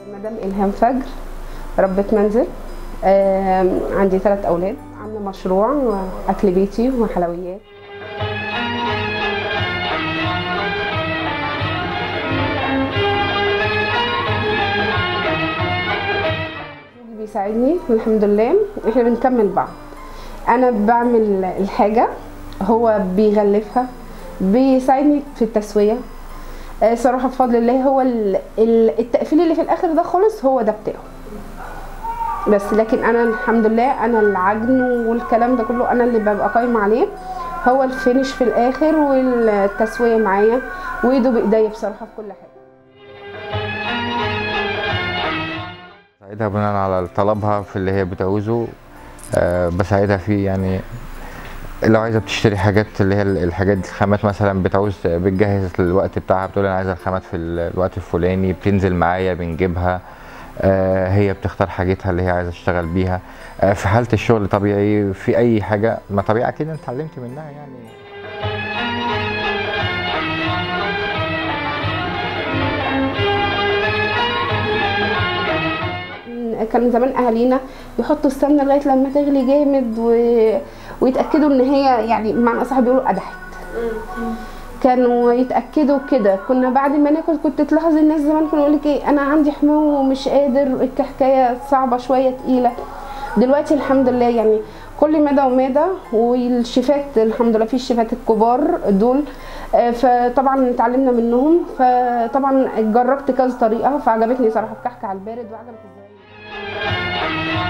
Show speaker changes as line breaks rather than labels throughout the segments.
مدام إلهام فجر ربة منزل آم، عندي ثلاث أولاد عاملة مشروع أكل بيتي وحلويات زوجي بيساعدني الحمد لله احنا بنكمل بعض انا بعمل الحاجه هو بيغلفها بيساعدني في التسويه آه، صراحه بفضل الله هو ال- ال- التقفيل اللي في الاخر ده خالص هو ده بتاعه بس لكن انا الحمد لله انا العجن والكلام ده كله انا اللي ببقى قايمه عليه هو الفينش في الاخر والتسويه معايا وايده بايديا بصراحه في كل حاجه
بساعدها بناء على طلبها في اللي هي بتعوزه أه بساعدها فيه يعني لو عايزه بتشتري حاجات اللي هي الحاجات الخامات مثلا بتعوز بتجهز الوقت بتاعها بتقول انا عايزه الخامات في الوقت الفلاني بتنزل معايا بنجيبها أه هي بتختار حاجتها اللي هي عايزه تشتغل بيها أه في حاله الشغل طبيعي في اي حاجه ما طبيعي اكيد انا اتعلمت منها يعني
كان زمان اهالينا يحطوا السمنه لغايه لما تغلي جامد و... ويتاكدوا ان هي يعني بمعنى اصح بيقولوا قدحت كانوا يتاكدوا كده كنا بعد ما ناكل كنت تلاحظي الناس زمان كانوا يقول لك ايه انا عندي حمو ومش قادر الكحكايه صعبه شويه تقيله دلوقتي الحمد لله يعني كل مدى ومدى والشيفات الحمد لله في الشيفات الكبار دول آه، فطبعا اتعلمنا منهم فطبعا جربت كذا طريقه فعجبتني صراحه الكحك على البارد وعجبت الزباين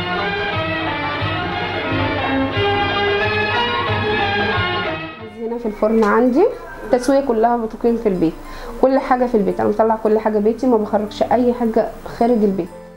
هنا في الفرن عندي التسويه كلها بتقيم في البيت كل حاجه في البيت انا بطلع كل حاجه بيتي ما بخرجش اي حاجه خارج البيت